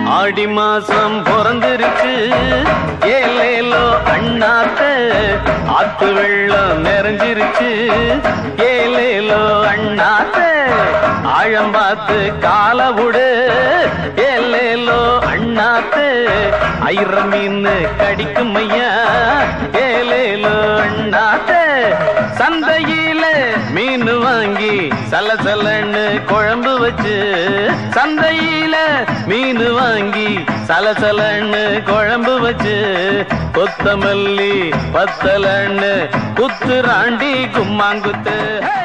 ஆடி மாசம் பிறந்திருக்கு ஏலேலோ அண்ணாத்த ஆத்து வெள்ளம் நிறைஞ்சிருச்சு ஏலேலோ அண்ணாத்த ஆழம் பார்த்து கால விடு ஏலேலோ அண்ணாத்த ஐர மீன் கடிக்கும் ஐயா ஏலேலோ அண்ணாத்த சந்தையில மீன் வாங்கி சலசலன்னு குழம்பு வச்சு சந்தையில மீன் வாங்கி சலசலன்னு குழம்பு வச்சு கொத்தமல்லி பத்தலன்னு குத்துராண்டி கும்மாங்குத்து